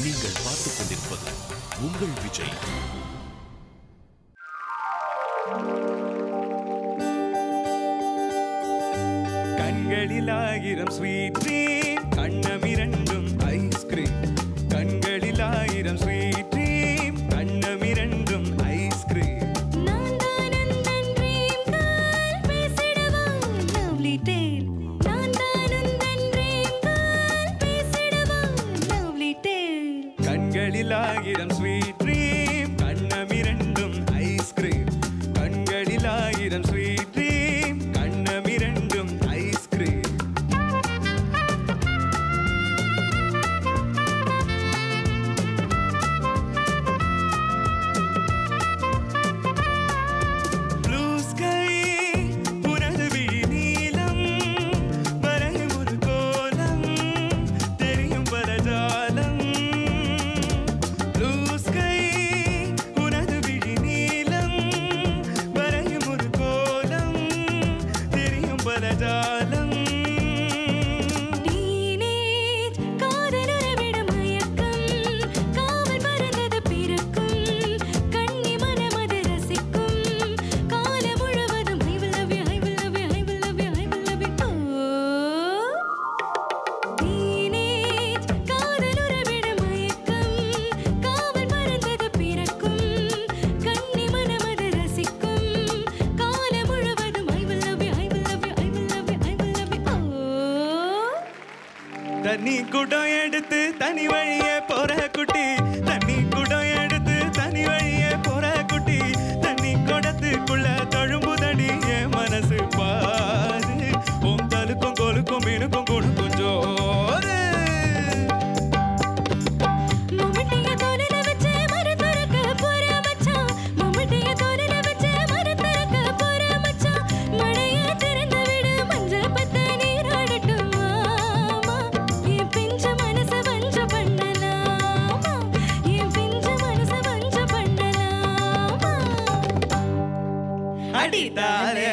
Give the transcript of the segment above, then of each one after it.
நீங்கள் பார்த்துக் கொண்டிருப்பது உங்கள் விஜய் கண்களில் ஆயிரம் ஸ்வீட் ட்ரீம் கண்ணமிரண்டும் ஐஸ்கிரீம் கண்களில் ஆயிரம் ஸ்வீட் ட்ரீம் கண்ணமிரண்டும் ஐஸ்கிரீம் நான் தான் உந்தன் dream girl, பேசிடவா lovely tale. நான் தான் உந்தன் dream girl, பேசிடவா lovely tale. கண்களில் ஆயிரம் ஸ்வீட் ட்ரீம் கண்ணமிரண்டும் ஐஸ்கிரீம் கண்களில் ஆயிரம் ஸ்வீட் ட்ரீம் கண்ணமிரண்டும் ஐஸ்கிரீம் ப்ளூ ஸ்கை உனது விழி நீலம் வரையும் ஒரு கோலம் தெரியும் பலஜாலம் ப்ளூ ஸ்கை உனது விழி நீலம் வரையும் ஒரு கோலம் தெரியும் பலஜாலம் Teenage காதலுறவிட மயக்கம், காவல் மறந்தது பிறக்கும், கண்ணி மனமது ரசிக்கும், காலம் முழுவதும் I will love you, I will love you, I will love you, I will love you. Oh. Teenage காதலுறவிட மயக்கம், காவல் மறந்தது பிறக்கும், கண்ணி மனமது ரசிக்கும், காலம் முழுவதும் I will love you, I will love you, I will love you, I will love you. Oh. தண்ணி குடம் எடுத்து தனி வழியே போற குட்டி தண்ணி குடம் எடுத்து தனி வழியே போற குட்டி தண்ணி குடத்துக்குள்ள தழும்புதடி என் மனசு பாரு உன் தலுக்கும் கொலுக்கும் மீனுக்கும் குடுக்கும் ஜோரு மம்முட்டிய தோலில வச்சு மரத்தொரக்க போற மச்சான் மம்முட்டிய தோலில வச்சு மரத்தொரக்க போற மச்சான் மழைய திறந்து விடு மஞ்சள் பத்த நீராடட்டும் மாமா என் பிஞ்ச மனச வஞ்ச பண்ணலாமா என் பிஞ்ச மனச வஞ்ச பண்ணலாமா அடி தாலே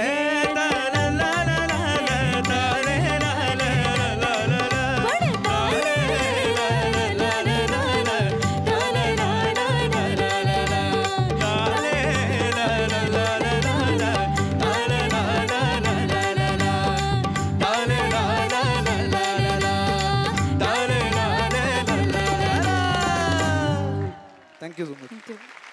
தேங்க்யூ ஸோ மச்